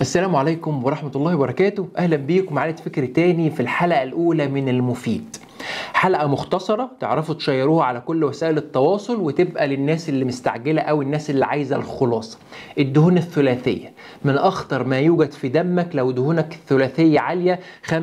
السلام عليكم ورحمة الله وبركاته أهلا بيكم على فكر تاني في الحلقة الأولى من المفيد حلقة مختصرة تعرفوا تشيروها على كل وسائل التواصل وتبقى للناس اللي مستعجلة أو الناس اللي عايزة الخلاصة الدهون الثلاثية من أخطر ما يوجد في دمك لو دهونك الثلاثية عالية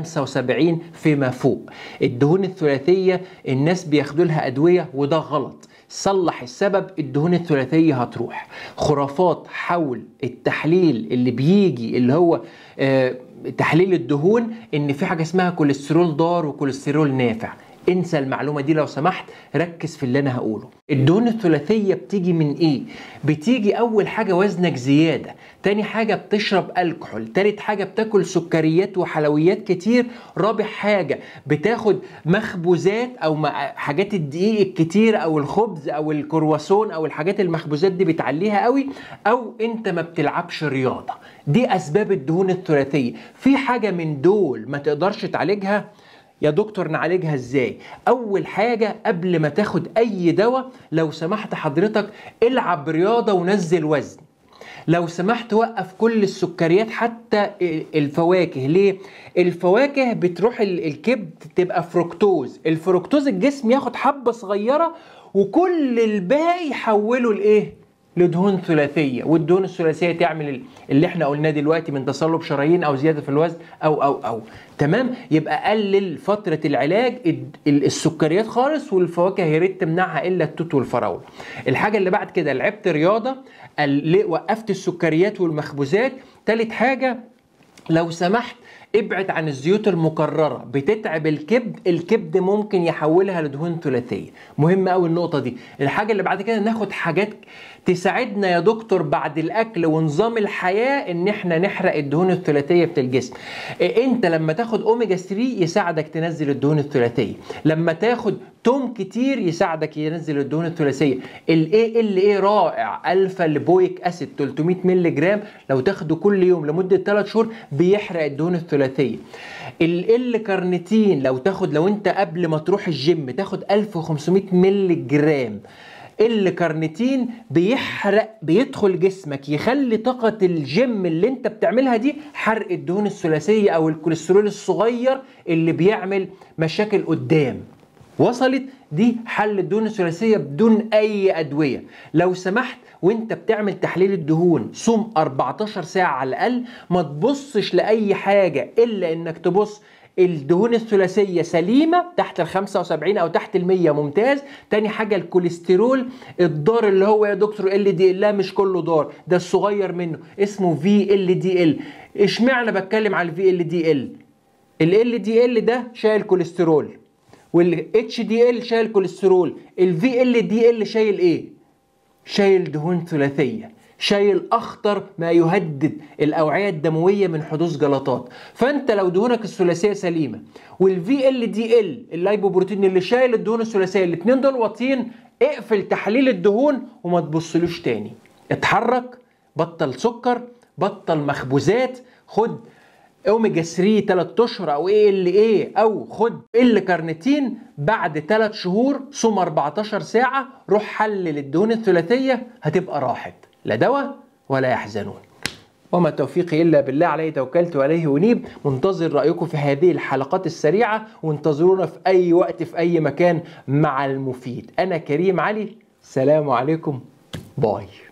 75 فيما فوق الدهون الثلاثية الناس بياخدوا لها أدوية وده غلط صلح السبب الدهون الثلاثية هتروح خرافات حول التحليل اللي بيجي اللي هو آه تحليل الدهون ان في حاجه اسمها كوليسترول ضار وكوليسترول نافع انسى المعلومه دي لو سمحت ركز في اللي انا هقوله الدهون الثلاثيه بتيجي من ايه بتيجي اول حاجه وزنك زياده تاني حاجه بتشرب الكحول تالت حاجه بتاكل سكريات وحلويات كتير رابع حاجه بتاخد مخبوزات او حاجات الدقيق الكتير او الخبز او الكرواسون او الحاجات المخبوزات دي بتعليها قوي او انت ما بتلعبش رياضه دي اسباب الدهون الثلاثيه في حاجه من دول ما تقدرش تعالجها يا دكتور نعالجها ازاي اول حاجه قبل ما تاخد اي دواء لو سمحت حضرتك العب رياضه ونزل وزن لو سمحت وقف كل السكريات حتى الفواكه ليه الفواكه بتروح الكبد تبقى فركتوز الفركتوز الجسم ياخد حبه صغيره وكل الباقي يحوله لايه لدهون ثلاثيه والدهون الثلاثيه تعمل اللي احنا قلناه دلوقتي من تصلب شرايين او زياده في الوزن او او او تمام يبقى قلل فتره العلاج السكريات خالص والفواكه يا ريت تمنعها الا التوت والفراوله الحاجه اللي بعد كده لعبت رياضه وقفت السكريات والمخبوزات تالت حاجه لو سمحت ابعد عن الزيوت المكرره بتتعب الكبد الكبد ممكن يحولها لدهون ثلاثيه مهم قوي النقطه دي الحاجه اللي بعد كده ناخد حاجات تساعدنا يا دكتور بعد الاكل ونظام الحياه ان احنا نحرق الدهون الثلاثيه في الجسم انت لما تاخد اوميجا 3 يساعدك تنزل الدهون الثلاثيه لما تاخد توم كتير يساعدك ينزل الدهون الثلاثيه الاي ال اي رائع الفا لبويك اسيد 300 مللي جرام لو تاخده كل يوم لمده 3 شهور بيحرق الدهون الثلاثيه ال كارنيتين لو تاخد لو انت قبل ما تروح الجيم تاخد 1500 مللي جرام الكارنيتين بيحرق بيدخل جسمك يخلي طاقة الجيم اللي انت بتعملها دي حرق الدهون الثلاثية او الكوليسترول الصغير اللي بيعمل مشاكل قدام وصلت دي حل الدهون الثلاثيه بدون اي ادويه لو سمحت وانت بتعمل تحليل الدهون صوم 14 ساعه على الاقل ما تبصش لاي حاجه الا انك تبص الدهون الثلاثية سليمة تحت ال 75 أو تحت ال 100 ممتاز، تاني حاجة الكوليسترول الضار اللي هو يا دكتور ال دي ال لا مش كله ضار، ده الصغير منه اسمه في ال دي ال، اشمعنى بتكلم على الفي ال دي ال؟ ال دي ال ده شايل كوليسترول والاتش دي ال شايل كوليسترول الفي ال دي ال شايل ايه شايل دهون ثلاثيه شايل اخطر ما يهدد الاوعيه الدمويه من حدوث جلطات فانت لو دهونك الثلاثيه سليمه والفي ال دي ال اللايبوبروتين اللي شايل الدهون الثلاثيه الاثنين دول واطيين اقفل تحليل الدهون وما تبصلوش تاني اتحرك بطل سكر بطل مخبوزات خد اوميجا 3 3 اشهر او ايه اللي ايه او خد ال كارنيتين بعد 3 شهور صوم 14 ساعه روح حلل الدهون الثلاثيه هتبقى راحت لا دواء ولا يحزنون وما توفيقي الا بالله عليه توكلت وعليه انيب منتظر رايكم في هذه الحلقات السريعه وانتظرونا في اي وقت في اي مكان مع المفيد انا كريم علي سلام عليكم باي